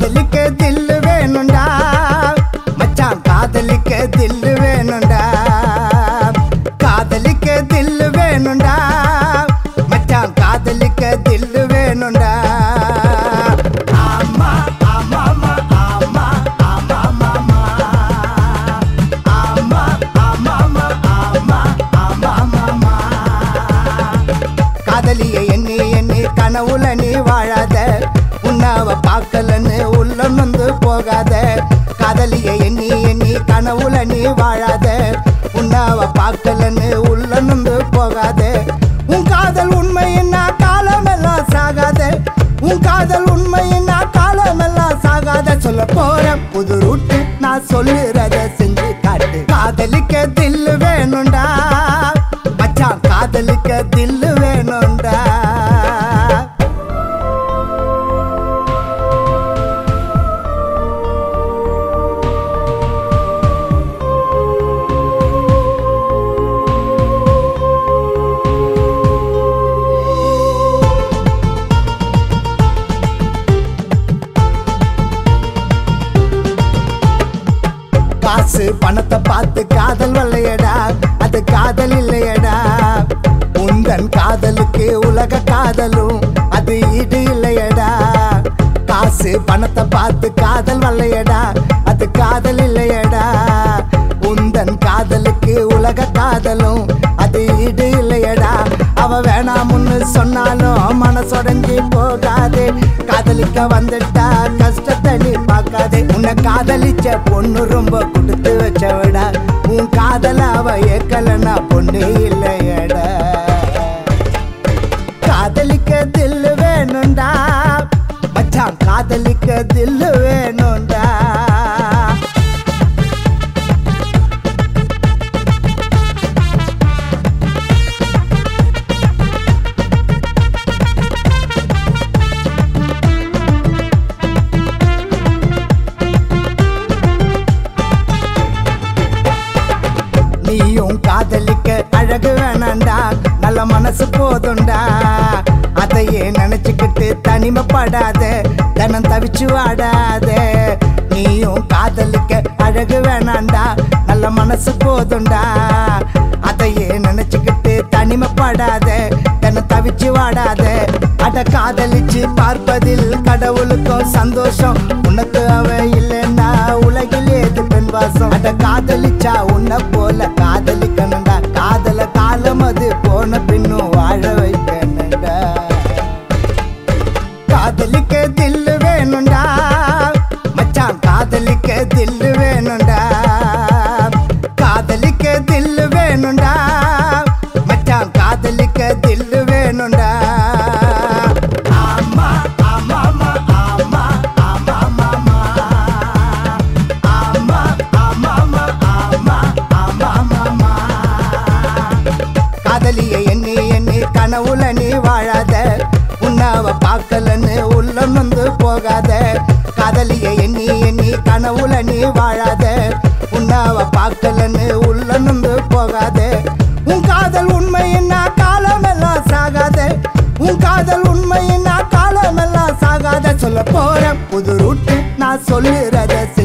காதலிக்க தில்லு வேணும்டா மச்சான் காதலிக்க தில்லு வேணும்டா காதலிக்க தில்லு வேணும்டா மச்சான் காதலிக்க தில்லு வேணும்டா ஆமா ஆமா ஆமா ஆமா ஆமா ஆமா ஆமா ஆமா ஆமா ஆமா ஆமா ஆமா காதலிய எண்ணி எண்ணி கனவுல நீ வாழாத உன்னாவ பார்க்கலன்னு உள்ளம் வந்து போகாத காதலிய எண்ணி எண்ணி கனவுல நீ வாழாத உன்னாவ பார்க்கலன்னு உள்ளம் வந்து போகாத உன் காதல் உண்மை என்ன காலமெல்லாம் சாகாத உன் காதல் உண்மை என்ன காலமெல்லாம் சாகாத சொல்ல போற புது ரூட்டு நான் சொல்லுறத செஞ்சு காட்டு காதலிக்க தில்லு வேணும்டா மச்சான் காதலிக்க தில்லு வேணும்டா காசு பணத்தை பார்த்து காதல் வரலையடா அது காதல் இல்லையடா உந்தன் காதலுக்கு உலக காதலும் அது ஈடு இல்லையடா காசு பணத்தை பார்த்து காதல் வரலையடா அது காதல் இல்லையடா உந்தன் காதலுக்கு உலக காதலும் அது ஈடு இல்லையடா அவ வேணாமுன்னு சொன்னாலும் மனசுடைஞ்சு போகாதே காதலிக்க வந்துட்டா கஷ்டத்தை நீ பார்க்காதே உன்னை காதலிச்ச பொண்ணு ரொம்ப கொடுத்து வச்சவடா உன் காதல அவ ஏக்கலனா பொண்ணு இல்லையடா காதலிக்க தில்லு வேணும்டா மச்சான் காதலிக்க தில்லு வேணும்டா நீயும் காதலிக்க அழகு வேணாண்டா நல்ல மனசு போதும்டா அதையே நினைச்சுக்கிட்டு தனிமைப்படாத தனம் தவிச்சு வாடாத நீயும் காதலிக்க அழகு வேணாண்டா நல்ல மனசு போதும்டா அதையே நினைச்சுக்கிட்டு தனிமைப்படாத தனம் தவிச்சு வாடாத அட காதலிச்சு பார்ப்பதில் கடவுளுக்கும் சந்தோஷம் உனக்கு அவ இல்லைன்னா உலகில் ஏது பெண் வாசம் அட காதலிச்சா உன்னை போல காதலிக்கணும்டா காதல காலம் அது போன பின்னும் வாழ வைக்கணும்டா காதலிக்க தில்லு வேணும்டா மச்சான் காதலிக்க தில்லு வேணும்டா காதலிக்க தில்லு வேணும்டா மச்சான் காதலிக்க தில்லு வேணும்டா ஆமா ஆமா ஆமா ஆமா ஆமா ஆமா ஆமா ஆமா ஆமா ஆமா ஆமா ஆமா காதலிய எண்ணி எண்ணி கனவுல நீ வாழாத உன்னாவ பார்க்கலன்னு உள்ளம் வந்து போகாத காதலிய எண்ணி எண்ணி கனவுல நீ வாழாத உன்னாவ பார்க்கலன்னு உள்ளம் வந்து போகாத உன் காதல் உண்மை என்ன காலமெல்லாம் சாகாத உன் காதல் உண்மை என்ன காலமெல்லாம் சாகாத சொல்ல போற புது ரூட்டு நான் சொல்லுறத